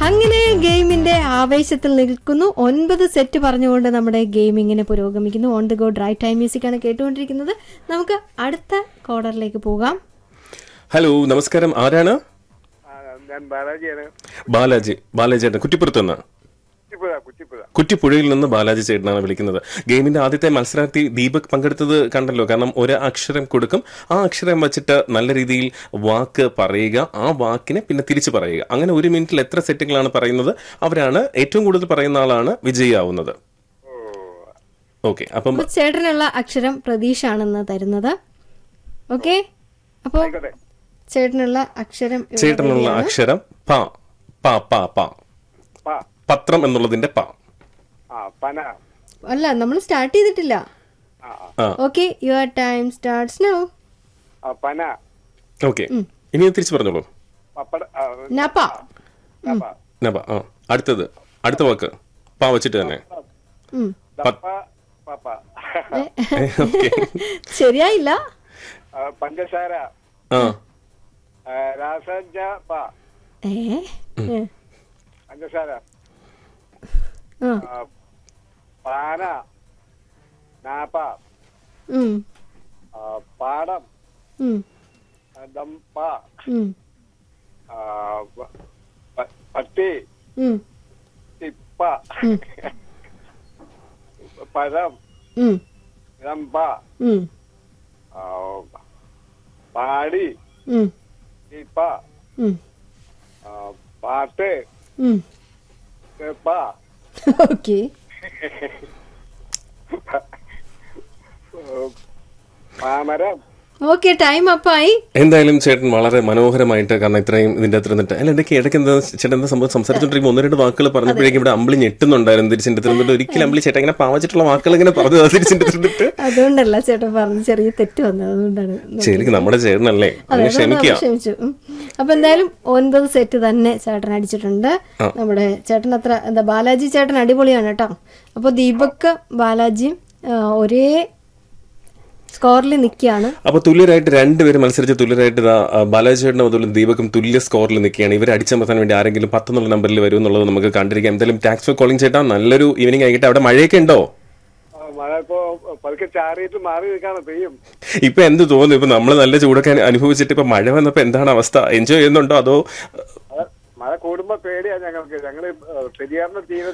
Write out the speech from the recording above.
അങ്ങനെ ഗെയിമിന്റെ ആവേശത്തിൽ നിൽക്കുന്നു ഒൻപത് സെറ്റ് പറഞ്ഞുകൊണ്ട് നമ്മുടെ ഗെയിം ഇങ്ങനെ പുരോഗമിക്കുന്നു on the go drive time music ആണ് കേട്ടുകൊണ്ടിരിക്കുന്നത് നമുക്ക് അടുത്ത കോർഡറിലേക്ക് പോകാം ഹലോ നമസ്കാരം ആരാണ് ആ, ഞാൻ ബാലാജിയാണ് ബാലാജി ബാലാജി ചേട്ടൻ കുറ്റിപ്പുറത്ത് നിന്ന് കുറ്റിപ്പുഴ കുറ്റിപ്പുഴ കുറ്റിപ്പുഴയിൽ നിന്ന് ബാലാജി ചേട്ടനാണ് വിളിക്കുന്നത് ഗെയിമിന്റെ ആദ്യത്തെ മത്സരാർത്ഥി ദീപക് പങ്കെടുത്തത് കണ്ടല്ലോ കാരണം ഒരു അക്ഷരം കൊടുക്കും ആ അക്ഷരം വെച്ചിട്ട് നല്ല രീതിയിൽ വാക്ക് പറയുക ആ വാക്കിനെ പിന്നെ തിരിച്ചു പറയുക അങ്ങനെ ഒരു മിനിറ്റിൽ എത്ര സെറ്റുകളാണ് പറയുന്നത് അവരാണ് ഏറ്റവും കൂടുതൽ പറയുന്ന ആളാണ് വിജയിയാവുന്നത് ഓക്കെ അപ്പം അപ്പൊ ചേട്ടനുള്ള അക്ഷരം പ്രതീഷ് ആണെന്ന് തരുന്നത് ഓക്കെ അപ്പോ ആയിക്കോട്ടെ ചേട്ടനുള്ള അക്ഷരം ഇവിടെ ചേട്ടനുള്ള ready-ആണ്. അക്ഷരം പ പ പ പ പ പത്രം എന്നുള്ളതിന്റെ പ ആ പന അല്ല നമ്മൾ സ്റ്റാർട്ട് ചെയ്തിട്ടില്ല ആ ആ, ആ okay your time starts now ആ പന ഓക്കെ ഇനി തിരിച്ചു പറഞ്ഞോളൂ പപ്പട ആ, നപ്പ കപ്പ. നബ ആ അടുത്തത് അടുത്ത വാക്ക് പാ വെച്ചിട്ട് തന്നെ ഉം. ദപ്പ പപ്പ ഓക്കെ ശരിയായില്ല ആ, പഞ്ചസാര ആ ആ, രാസജ പ ഏ ഏ. പഞ്ചസാര ആ. ആ, പാന നാപ്പ ഉം. ആ, പാടം ഉം. ആ, ദമ്പ ഉം. ആ, പ- പ- പട്ടി ഉം. തിപ്പ ഉം. പഴം ഉം. രമ്പ ഉം. ആ, പാടി ഉം. തിപ്പ ഉം. ആ, പാട്ട് ഉം. തെപ്പ ഓക്കെ പാമരം ഓക്കെ ടൈം അപ്പായി എന്തായാലും ചേട്ടൻ വളരെ മനോഹരമായിട്ട് കാരണം ഇത്രയും ഇതിന്റെ അത്ര നിന്നിട്ട് അല്ല ഇടയ്ക്ക് ഇടയ്ക്ക് എന്താ ചേട്ടൻ എന്താ സംഭവം സംസാരിച്ചോണ്ടിരിക്കുമ്പോൾ ഒന്ന് രണ്ട് വാക്കുകൾ പറഞ്ഞപ്പോഴേക്കും ഇവിടെ അമ്പിളി ഞെട്ടുന്നുണ്ടായിരുന്നു തിരിച്ചിട്ട് തിരുന്നിട്ട് ഒരിക്കലും അമ്പിളി ചേട്ടൻ ഇങ്ങനെ പാവച്ചിട്ടുള്ള വാക്കുകൾ ഇങ്ങനെ പറഞ്ഞു തിരിച്ചിട്ട് തിരുന്നിട്ട് അതുകൊണ്ടല്ല ചേട്ടൻ പറഞ്ഞു ചെറിയ തെറ്റ് വന്നത് അതുകൊണ്ടാണ് ശരിക്കും നമ്മുടെ ചേട്ടനല്ലേ അതെ, അങ്ങനെ അതുകൊണ്ട് ക്ഷമിക്കുക നമ്മൾ ക്ഷമിച്ചു ഉം. അപ്പൊ എന്തായാലും ഒൻപത് സെറ്റ് തന്നെ ചേട്ടൻ അടിച്ചിട്ടുണ്ട് നമ്മുടെ ചേട്ടൻ അത്ര എന്താ ബാലാജി ചേട്ടൻ അടിപൊളിയാണ് കേട്ടോ അപ്പൊ ദീപക് ബാലാജിയും ആ, ഒരേ സ്കോറിൽ നിൽക്കുകയാണ് അപ്പൊ തുല്യരായിട്ട് രണ്ടുപേരും മത്സരിച്ച് തുല്യരായിട്ട് ഇതാ, ആ, ബാലാജി ചേട്ടനും അതുപോലെ ദീപക്കും തുല്യ സ്കോറിൽ നിൽക്കുകയാണ് ഇവർ അടിച്ചമർത്താൻ വേണ്ടി ആരെങ്കിലും പത്തെന്നുള്ള നമ്പറിൽ വരും എന്നുള്ളത് നമുക്ക് കണ്ടിരിക്കാം എന്തായാലും ടാക്സ് ഫോർ കോളിംഗ് ചേട്ടാ നല്ലൊരു ഈവനിങ് ആയിട്ട് അവിടെ മഴയൊക്കെ ഉണ്ടോ ആ, മഴ ഇപ്പോ പതുക്കെ ചാറിയിട്ട് മാറി നിൽക്കാണ് പെയ്യും ഇപ്പൊ എന്ത് തോന്നുന്നു ഇപ്പൊ നമ്മൾ നല്ല ചൂടൊക്കെ അനുഭവിച്ചിട്ട് ഇപ്പൊ മഴ വന്നപ്പോ എന്താണ് അവസ്ഥ എൻജോയ് ചെയ്യുന്നുണ്ടോ അതോ മഴ- മഴ കൂടുമ്പോ പേടിയാ ഞങ്ങൾക്ക് ഞങ്ങള് പെരിയാറിന്റെ തീരത്ത്